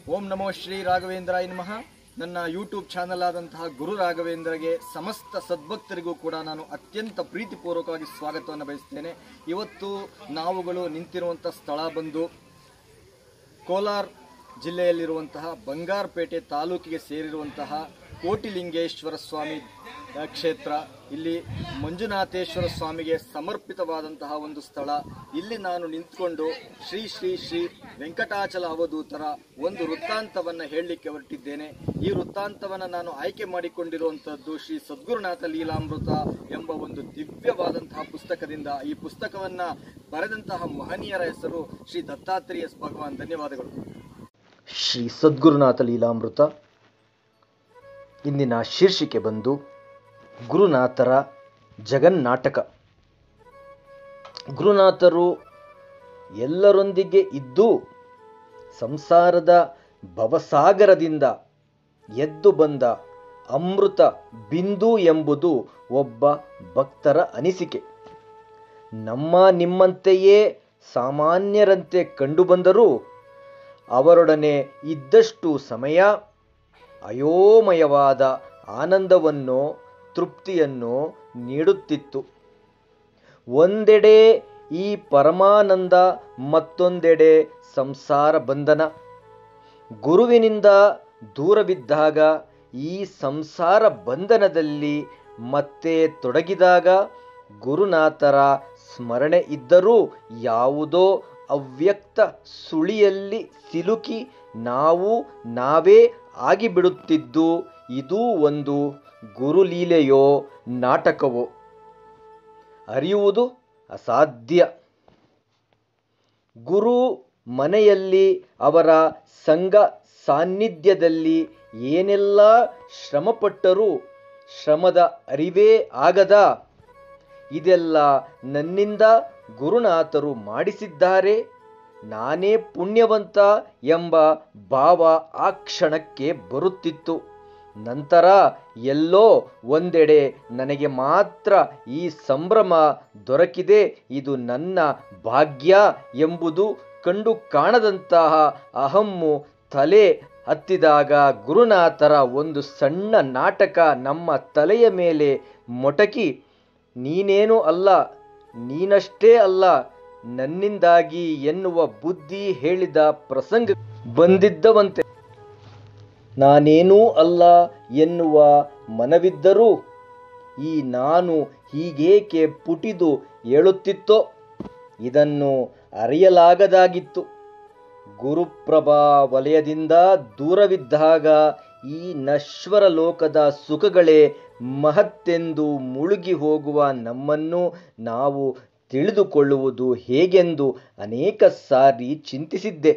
ಓಂ ನಮೋ ಶ್ರೀ ರಾಘವೇಂದ್ರಾಯ ನಮಃ ನನ್ನ ಯೂಟ್ಯೂಬ್ ಚಾನಲ್ ಆದಂತಹ ಗುರು ರಾಘವೇಂದ್ರಗೆ ಸಮಸ್ತ ಸದ್ಭಕ್ತರಿಗೂ ಕೂಡ ನಾನು ಅತ್ಯಂತ ಪ್ರೀತಿಪೂರ್ವಕವಾಗಿ ಸ್ವಾಗತವನ್ನು ಬಯಸ್ತೇನೆ ಇವತ್ತು ನಾವುಗಳು ನಿಂತಿರುವಂಥ ಸ್ಥಳ ಬಂದು ಕೋಲಾರ ಜಿಲ್ಲೆಯಲ್ಲಿರುವಂತಹ ಬಂಗಾರಪೇಟೆ ತಾಲೂಕಿಗೆ ಸೇರಿರುವಂತಹ ಕೋಟಿಲಿಂಗೇಶ್ವರ ಸ್ವಾಮಿ ಆ, ಕ್ಷೇತ್ರ ಇಲ್ಲಿ ಮಂಜುನಾಥೇಶ್ವರ ಸ್ವಾಮಿಗೆ ಸಮರ್ಪಿತವಾದಂತಹ ಒಂದು ಸ್ಥಳ ಇಲ್ಲಿ ನಾನು ನಿಂತ್ಕೊಂಡು ಶ್ರೀ ಶ್ರೀ ಶ್ರೀ ವೆಂಕಟಾಚಲ ಅವಧೂತರ ಒಂದು ವೃತ್ತಾಂತವನ್ನು ಹೇಳಲಿಕ್ಕೆ ಹೊರಟಿದ್ದೇನೆ ಈ ವೃತ್ತಾಂತವನ್ನು ನಾನು ಆಯ್ಕೆ ಮಾಡಿಕೊಂಡಿರುವಂತಹದ್ದು ಶ್ರೀ ಸದ್ಗುರುನಾಥ ಲೀಲಾಮೃತ ಎಂಬ ಒಂದು ದಿವ್ಯವಾದಂತಹ ಪುಸ್ತಕದಿಂದ ಈ ಪುಸ್ತಕವನ್ನ ಬರೆದಂತಹ ಮಹನೀಯರ ಹೆಸರು ಶ್ರೀ ದತ್ತಾತ್ರೇಯ ಭಗವಾನ್ ಧನ್ಯವಾದಗಳು ಶ್ರೀ ಸದ್ಗುರುನಾಥ ಲೀಲಾಮೃತ ಇಂದಿನ ಶೀರ್ಷಿಕೆ ಬಂದು ಗುರುನಾಥರ ಜಗನ್ನಾಟಕ ಗುರುನಾಥರು ಎಲ್ಲರೊಂದಿಗೆ ಇದ್ದು ಸಂಸಾರದ ಭವಸಾಗರದಿಂದ ಎದ್ದು ಬಂದ ಅಮೃತ ಬಿಂದು ಎಂಬುದು ಒಬ್ಬ ಭಕ್ತರ ಅನಿಸಿಕೆ ನಮ್ಮ ನಿಮ್ಮಂತೆಯೇ ಸಾಮಾನ್ಯರಂತೆ ಕಂಡುಬಂದರೂ ಅವರೊಡನೆ ಇದ್ದಷ್ಟು ಸಮಯ ಅಯೋಮಯವಾದ ಆನಂದವನ್ನು ತೃಪ್ತಿಯನ್ನು ನೀಡುತ್ತಿತ್ತು ಒಂದೆಡೆ ಈ ಪರಮಾನಂದ ಮತ್ತೊಂದೆಡೆ ಸಂಸಾರ ಬಂಧನ ಗುರುವಿನಿಂದ ದೂರವಿದ್ದಾಗ ಈ ಸಂಸಾರ ಬಂಧನದಲ್ಲಿ ಮತ್ತೆ ತೊಡಗಿದಾಗ ಗುರುನಾಥರ ಸ್ಮರಣೆ ಇದ್ದರೂ ಯಾವುದೋ ಅವ್ಯಕ್ತ ಸುಳಿಯಲ್ಲಿ ಸಿಲುಕಿ ನಾವು ನಾವೇ ಆಗಿಬಿಡುತ್ತಿದ್ದು ಇದೂ ಒಂದು ಗುರುಲೀಲೆಯೋ ನಾಟಕವೋ ಅರಿಯುವುದು ಅಸಾಧ್ಯ ಗುರು ಮನೆಯಲ್ಲಿ ಅವರ ಸಂಘ ಸಾನ್ನಿಧ್ಯದಲ್ಲಿ ಏನೆಲ್ಲ ಶ್ರಮಪಟ್ಟರೂ ಶ್ರಮದ ಅರಿವೇ ಆಗದ ಇದೆಲ್ಲ ನನ್ನಿಂದ ಗುರುನಾಥರು ಮಾಡಿಸಿದ್ದಾರೆ ನಾನೇ ಪುಣ್ಯವಂತ ಎಂಬ ಭಾವ ಆ ಕ್ಷಣಕ್ಕೆ ಬರುತ್ತಿತ್ತು ನಂತರ ಎಲ್ಲೋ ಒಂದೆಡೆ ನನಗೆ ಮಾತ್ರ ಈ ಸಂಭ್ರಮ ದೊರಕಿದೆ ಇದು ನನ್ನ ಭಾಗ್ಯ ಎಂಬುದು ಕಂಡು ಕಾಣದಂತಹ ಅಹಮ್ಮು ತಲೆ ಹತ್ತಿದಾಗ ಗುರುನಾಥರ ಒಂದು ಸಣ್ಣ ನಾಟಕ ನಮ್ಮ ತಲೆಯ ಮೇಲೆ ಮೊಟಕಿ ನೀನೇನೂ ಅಲ್ಲ ನೀನಷ್ಟೇ ಅಲ್ಲ ನನ್ನಿಂದಾಗಿ ಎನ್ನುವ ಬುದ್ಧಿ ಹೇಳಿದ ಪ್ರಸಂಗ ಬಂದಿದ್ದವಂತೆ ನಾನೇನೂ ಅಲ್ಲ ಎನ್ನುವ ಮನವಿದ್ದರೂ ಈ ನಾನು ಹೀಗೇಕೆ ಪುಟಿದು ಏಳುತ್ತಿತ್ತೋ ಇದನ್ನು ಅರಿಯಲಾಗದಾಗಿತ್ತು ಗುರುಪ್ರಭಾ ವಲಯದಿಂದ ದೂರವಿದ್ದಾಗ ಈ ನಶ್ವರ ಲೋಕದ ಸುಖಗಳೇ ಮಹತ್ತೆಂದು ಮುಳುಗಿ ಹೋಗುವ ನಮ್ಮನ್ನು ನಾವು ತಿಳಿದುಕೊಳ್ಳುವುದು ಹೇಗೆಂದು ಅನೇಕ ಸಾರಿ ಚಿಂತಿಸಿದ್ದೆ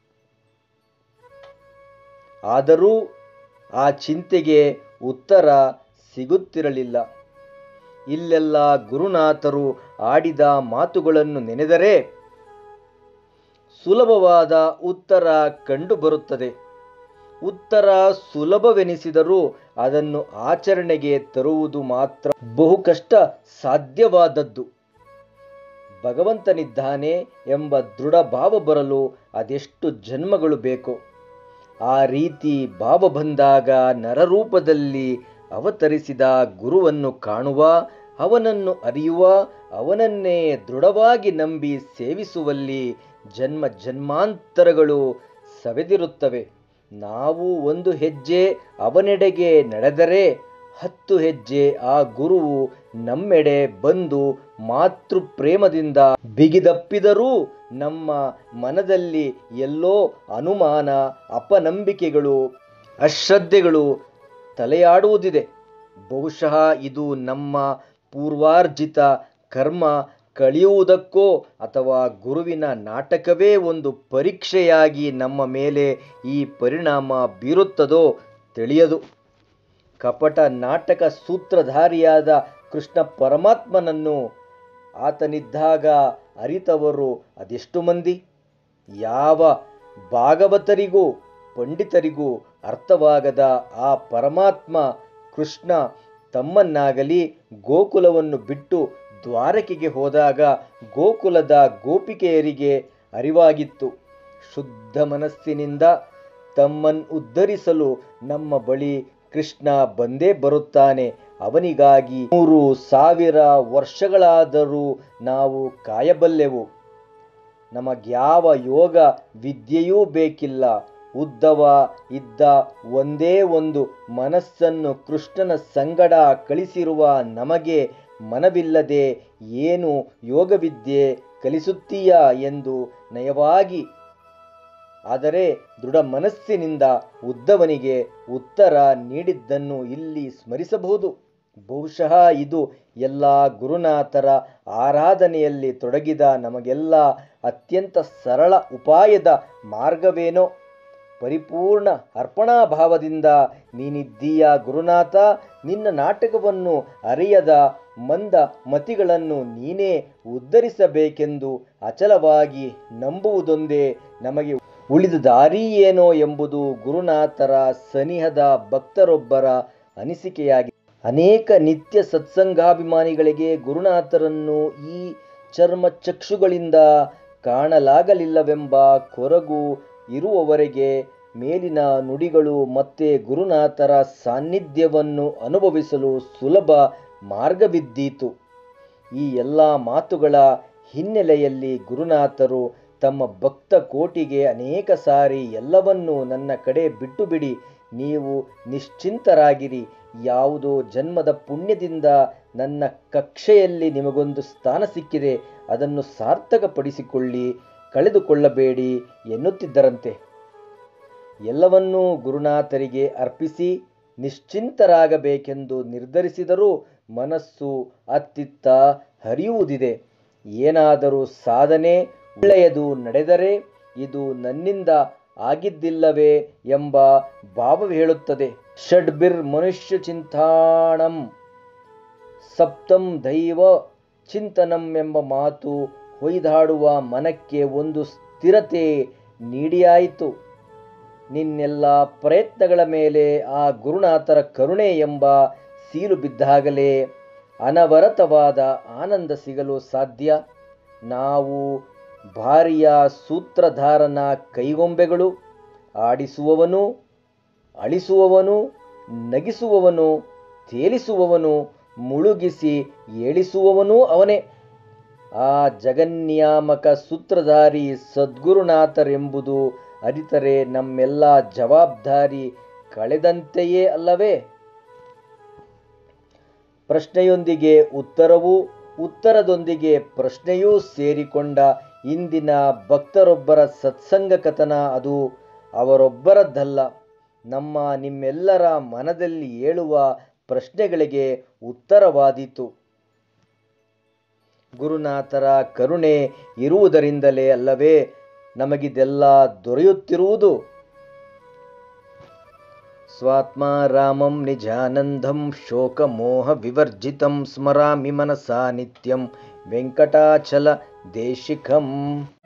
ಆದರೂ ಆ ಚಿಂತೆಗೆ ಉತ್ತರ ಸಿಗುತ್ತಿರಲಿಲ್ಲ ಇಲ್ಲೆಲ್ಲ ಗುರುನಾಥರು ಆಡಿದ ಮಾತುಗಳನ್ನು ನೆನೆದರೆ ಸುಲಭವಾದ ಉತ್ತರ ಕಂಡುಬರುತ್ತದೆ ಉತ್ತರ ಸುಲಭವೆನಿಸಿದರೂ ಅದನ್ನು ಆಚರಣೆಗೆ ತರುವುದು ಮಾತ್ರ ಬಹು ಕಷ್ಟ ಸಾಧ್ಯವಾದದ್ದು ಭಗವಂತನಿದ್ದಾನೆ ಎಂಬ ದೃಢ ಭಾವ ಬರಲು ಅದೆಷ್ಟು ಜನ್ಮಗಳು ಬೇಕು ಆ ರೀತಿ ಭಾವ ಬಂದಾಗ ನರರೂಪದಲ್ಲಿ ಅವತರಿಸಿದ ಗುರುವನ್ನು ಕಾಣುವ ಅವನನ್ನು ಅರಿಯುವ ಅವನನ್ನೇ ದೃಢವಾಗಿ ನಂಬಿ ಸೇವಿಸುವಲ್ಲಿ ಜನ್ಮ ಜನ್ಮಾಂತರಗಳು ಸವೆದಿರುತ್ತವೆ ನಾವು ಒಂದು ಹೆಜ್ಜೆ ಅವನೆಡೆಗೆ ನಡೆದರೆ ಹತ್ತು ಹೆಜ್ಜೆ ಆ ಗುರುವು ನಮ್ಮೆಡೆ ಬಂದು ಮಾತೃ ಪ್ರೇಮದಿಂದ ಬಿಗಿದಪ್ಪಿದರೂ ನಮ್ಮ ಮನದಲ್ಲಿ ಎಲ್ಲೋ ಅನುಮಾನ ಅಪನಂಬಿಕೆಗಳು ಅಶ್ರದ್ಧೆಗಳು ತಲೆಯಾಡುವುದಿದೆ ಬಹುಶಃ ಇದು ನಮ್ಮ ಪೂರ್ವಾರ್ಜಿತ ಕರ್ಮ ಕಳೆಯುವುದಕ್ಕೋ ಅಥವಾ ಗುರುವಿನ ನಾಟಕವೇ ಒಂದು ಪರೀಕ್ಷೆಯಾಗಿ ನಮ್ಮ ಮೇಲೆ ಈ ಪರಿಣಾಮ ಬೀರುತ್ತದೋ ತಿಳಿಯದು ಕಪಟ ನಾಟಕ ಸೂತ್ರಧಾರಿಯಾದ ಕೃಷ್ಣ ಪರಮಾತ್ಮನನ್ನು ಆತನಿದ್ದಾಗ ಅರಿತವರು ಅದೆಷ್ಟು ಮಂದಿ ಯಾವ ಭಾಗವತರಿಗೂ ಪಂಡಿತರಿಗೂ ಅರ್ಥವಾಗದ ಆ ಪರಮಾತ್ಮ ಕೃಷ್ಣ ತಮ್ಮನ್ನಾಗಲಿ ಗೋಕುಲವನ್ನು ಬಿಟ್ಟು ದ್ವಾರಕೆಗೆ ಹೋದಾಗ ಗೋಕುಲದ ಗೋಪಿಕೆಯರಿಗೆ ಅರಿವಾಗಿತ್ತು ಶುದ್ಧ ಮನಸ್ಸಿನಿಂದ ತಮ್ಮನ್ನು ಉದ್ಧರಿಸಲು ನಮ್ಮ ಬಳಿ ಕೃಷ್ಣ ಬಂದೇ ಬರುತ್ತಾನೆ ಅವನಿಗಾಗಿ ಮೂರು ಸಾವಿರ ವರ್ಷಗಳಾದರೂ ನಾವು ಕಾಯಬಲ್ಲೆವು ನಮಗ್ಯಾವ ಯೋಗ ವಿದ್ಯೆಯೂ ಬೇಕಿಲ್ಲ ಉದ್ದವ ಇದ್ದ ಒಂದೇ ಒಂದು ಮನಸ್ಸನ್ನು ಕೃಷ್ಣನ ಸಂಗಡ ಕಳಿಸಿರುವ ನಮಗೆ ಮನವಿಲ್ಲದೆ ಏನು ಯೋಗವಿದ್ಯೆ ಕಲಿಸುತ್ತೀಯಾ ಎಂದು ನಯವಾಗಿ ಆದರೆ ದೃಢ ಮನಸ್ಸಿನಿಂದ ಉದ್ದವನಿಗೆ ಉತ್ತರ ನೀಡಿದ್ದನ್ನು ಇಲ್ಲಿ ಸ್ಮರಿಸಬಹುದು ಬಹುಶಃ ಇದು ಎಲ್ಲ ಗುರುನಾಥರ ಆರಾಧನೆಯಲ್ಲಿ ತೊಡಗಿದ ನಮಗೆಲ್ಲ ಅತ್ಯಂತ ಸರಳ ಉಪಾಯದ ಮಾರ್ಗವೇನೋ ಪರಿಪೂರ್ಣ ಅರ್ಪಣಾಭಾವದಿಂದ ನೀನಿದ್ದೀಯ ಗುರುನಾಥ ನಿನ್ನ ನಾಟಕವನ್ನು ಅರಿಯದ ಮಂದ ಮತಿಗಳನ್ನು ನೀನೇ ಉದ್ಧರಿಸಬೇಕೆಂದು ಅಚಲವಾಗಿ ನಂಬುವುದೊಂದೇ ನಮಗೆ ಉಳಿದ ದಾರಿ ಏನೋ ಎಂಬುದು ಗುರುನಾಥರ ಸನಿಹದ ಭಕ್ತರೊಬ್ಬರ ಅನಿಸಿಕೆಯಾಗಿದೆ ಅನೇಕ ನಿತ್ಯ ಸತ್ಸಂಗಾಭಿಮಾನಿಗಳಿಗೆ ಗುರುನಾಥರನ್ನು ಈ ಚರ್ಮ ಚಕ್ಷುಗಳಿಂದ ಕಾಣಲಾಗಲಿಲ್ಲವೆಂಬ ಕೊರಗು ಇರುವವರೆಗೆ ಮೇಲಿನ ನುಡಿಗಳು ಮತ್ತೆ ಗುರುನಾಥರ ಸಾನ್ನಿಧ್ಯವನ್ನು ಅನುಭವಿಸಲು ಸುಲಭ ಮಾರ್ಗವಿದ್ದೀತು ಈ ಎಲ್ಲ ಮಾತುಗಳ ಹಿನ್ನೆಲೆಯಲ್ಲಿ ಗುರುನಾಥರು ತಮ್ಮ ಭಕ್ತ ಕೋಟಿಗೆ ಅನೇಕ ಸಾರಿ ಎಲ್ಲವನ್ನೂ ನನ್ನ ಕಡೆ ಬಿಟ್ಟು ಬಿಡಿ ನೀವು ನಿಶ್ಚಿಂತರಾಗಿರಿ ಯಾವುದೋ ಜನ್ಮದ ಪುಣ್ಯದಿಂದ ನನ್ನ ಕಕ್ಷೆಯಲ್ಲಿ ನಿಮಗೊಂದು ಸ್ಥಾನ ಸಿಕ್ಕಿದೆ ಅದನ್ನು ಸಾರ್ಥಕಪಡಿಸಿಕೊಳ್ಳಿ ಕಳೆದುಕೊಳ್ಳಬೇಡಿ ಎನ್ನುತ್ತಿದ್ದರಂತೆ ಎಲ್ಲವನ್ನೂ ಗುರುನಾಥರಿಗೆ ಅರ್ಪಿಸಿ ನಿಶ್ಚಿಂತರಾಗಬೇಕೆಂದು ನಿರ್ಧರಿಸಿದರೂ ಮನಸ್ಸು ಅತ್ತಿತ್ತ ಹರಿಯುವುದಿದೆ ಏನಾದರೂ ಸಾಧನೆ ಒಳ್ಳೆಯದು ನಡೆದರೆ ಇದು ನನ್ನಿಂದ ಆಗಿದ್ದಿಲ್ಲವೇ ಎಂಬ ಭಾವ ಹೇಳುತ್ತದೆ ಷಡ್ಬಿರ್ ಮನುಷ್ಯ ಚಿಂತಾಣಂ ಸಪ್ತಂ ದೈವ ಚಿಂತನಂ ಎಂಬ ಮಾತು ಹೊಯ್ದಾಡುವ ಮನಕ್ಕೆ ಒಂದು ಸ್ಥಿರತೆ ನೀಡಿಯಾಯಿತು ನಿನ್ನೆಲ್ಲ ಪ್ರಯತ್ನಗಳ ಮೇಲೆ ಆ ಗುರುನಾಥರ ಕರುಣೆ ಎಂಬ ಸೀಲು ಬಿದ್ದಾಗಲೇ ಅನವರತವಾದ ಆನಂದ ಸಿಗಲು ಸಾಧ್ಯ ನಾವು ಭಾರಿಯ ಸೂತ್ರಧಾರನ ಕೈಗೊಂಬೆಗಳು ಆಡಿಸುವವನು ಅಳಿಸುವವನು ನಗಿಸುವವನು ತೇಲಿಸುವವನು ಮುಳುಗಿಸಿ ಏಳಿಸುವವನೂ ಅವನೇ ಆ ಜಗನ್ನಿಯಾಮಕ ಸೂತ್ರಧಾರಿ ಸದ್ಗುರುನಾಥರೆಂಬುದು ಅರಿತರೆ ನಮ್ಮೆಲ್ಲ ಜವಾಬ್ದಾರಿ ಕಳೆದಂತೆಯೇ ಅಲ್ಲವೇ ಪ್ರಶ್ನೆಯೊಂದಿಗೆ ಉತ್ತರವೂ ಉತ್ತರದೊಂದಿಗೆ ಪ್ರಶ್ನೆಯೂ ಸೇರಿಕೊಂಡ ಇಂದಿನ ಭಕ್ತರೊಬ್ಬರ ಸತ್ಸಂಗ ಕಥನ ಅದು ಅವರೊಬ್ಬರದ್ದಲ್ಲ ನಮ್ಮ ನಿಮ್ಮೆಲ್ಲರ ಮನದಲ್ಲಿ ಏಳುವ ಪ್ರಶ್ನೆಗಳಿಗೆ ಉತ್ತರವಾದೀತು ಗುರುನಾಥರ ಕರುಣೆ ಇರುವುದರಿಂದಲೇ ಅಲ್ಲವೇ ನಮಗಿದೆಲ್ಲ ದೊರೆಯುತ್ತಿರುವುದು ಸ್ವಾತ್ಮ ರಾಮಂ ನಿಜಾನಂದಂ ಶೋಕಮೋಹ ವಿವರ್ಜಿತಂ ಸ್ಮರಾಮಿ ಮನಸಾ ನಿತ್ಯಂ ವೆಂಕಟಾಚಲ ದೇಶಿಕಂ